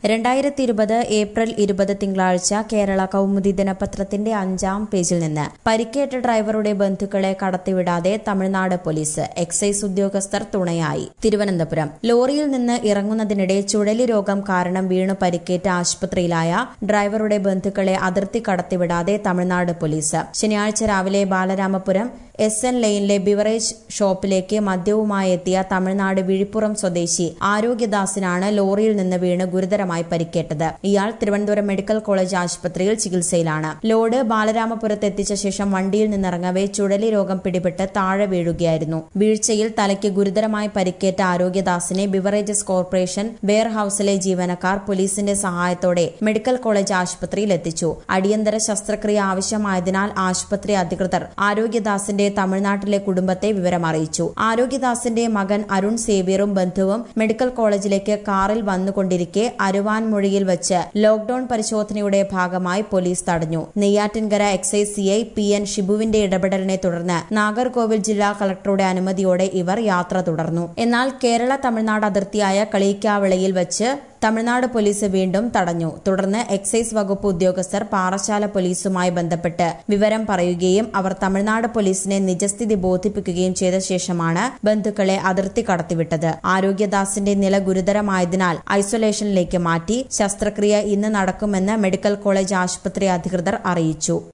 രണ്ടായിരത്തി ഇരുപത് ഏപ്രിൽ ഇരുപത് തിങ്കളാഴ്ച കേരള കൗമുദി ദിനപത്രത്തിന്റെ അഞ്ചാം പേജിൽ നിന്ന് പരിക്കേറ്റ ഡ്രൈവറുടെ ബന്ധുക്കളെ കടത്തിവിടാതെ തമിഴ്നാട് പോലീസ് എക്സൈസ് ഉദ്യോഗസ്ഥർ തുണയായി തിരുവനന്തപുരം ലോറിയിൽ നിന്ന് ഇറങ്ങുന്നതിനിടെ ചുഴലി രോഗം കാരണം വീണു പരിക്കേറ്റ ആശുപത്രിയിലായ ഡ്രൈവറുടെ ബന്ധുക്കളെ അതിർത്തി കടത്തിവിടാതെ തമിഴ്നാട് പോലീസ് ശനിയാഴ്ച രാവിലെ ബാലരാമപുരം എസ് എൻ ലൈനിലെ ബിവറേജ് ഷോപ്പിലേക്ക് മദ്യവുമായി എത്തിയ തമിഴ്നാട് വിഴിപ്പുറം സ്വദേശി ആരോഗ്യദാസിനാണ് ലോറിയിൽ നിന്ന് വീണ് ഗുരുതരമായി പരിക്കേറ്റത് ഇയാൾ തിരുവനന്തപുരം മെഡിക്കൽ കോളേജ് ആശുപത്രിയിൽ ചികിത്സയിലാണ് ലോഡ് ബാലരാമപുരത്ത് എത്തിച്ച ശേഷം വണ്ടിയിൽ നിന്നിറങ്ങവെ ചുഴലി രോഗം പിടിപെട്ട് താഴെ വീഴുകയായിരുന്നു വീഴ്ചയിൽ തലയ്ക്ക് ഗുരുതരമായി പരിക്കേറ്റ ആരോഗ്യദാസിനെ ബിവറേജസ് കോർപ്പറേഷൻ വെയർ ഹൌസിലെ ജീവനക്കാർ പോലീസിന്റെ സഹായത്തോടെ മെഡിക്കൽ കോളേജ് ആശുപത്രിയിൽ എത്തിച്ചു അടിയന്തര ശസ്ത്രക്രിയ ആവശ്യമായതിനാൽ ആശുപത്രി അധികൃതർ ആരോഗ്യദാസിന്റെ തമിഴ്നാട്ടിലെ കുടുംബത്തെ വിവരമറിയിച്ചു ആരോഗ്യദാസിന്റെ മകൻ അരുൺ സേവ്യറും ബന്ധുവും മെഡിക്കൽ കോളേജിലേക്ക് കാറിൽ വന്നുകൊണ്ടിരിക്കെ അരുവാൻമൊഴിയിൽ വെച്ച് ലോക്ഡൌൺ പരിശോധനയുടെ ഭാഗമായി പോലീസ് തടഞ്ഞു Neyyattinkara excise C I P N ഷിബുവിന്റെ ഇടപെടലിനെ തുടർന്ന് നാഗർകോവിൽ ജില്ലാ കളക്ടറുടെ അനുമതിയോടെ ഇവർ യാത്ര തുടർന്നു എന്നാൽ കേരള തമിഴ്നാട് അതിർത്തിയായ കളിയിക്കാവിളയിൽ വെച്ച് തമിഴ്നാട് പോലീസ് വീണ്ടും തടഞ്ഞു തുടർന്ന് എക്സൈസ് വകുപ്പ് ഉദ്യോഗസ്ഥർ പാറശാല പോലീസുമായി ബന്ധപ്പെട്ട് വിവരം പറയുകയും അവർ തമിഴ്നാട് പോലീസിനെ നിജസ്ഥിതി ബോധിപ്പിക്കുകയും ചെയ്ത ശേഷമാണ് ബന്ധുക്കളെ അതിർത്തി കടത്തിവിട്ടത് ആരോഗ്യദാസിന്റെ നില ഗുരുതരമായതിനാൽ ഐസൊലേഷനിലേക്ക് മാറ്റി ശസ്ത്രക്രിയ ഇന്ന് നടക്കുമെന്ന് മെഡിക്കൽ കോളേജ് ആശുപത്രി അധികൃതർ അറിയിച്ചു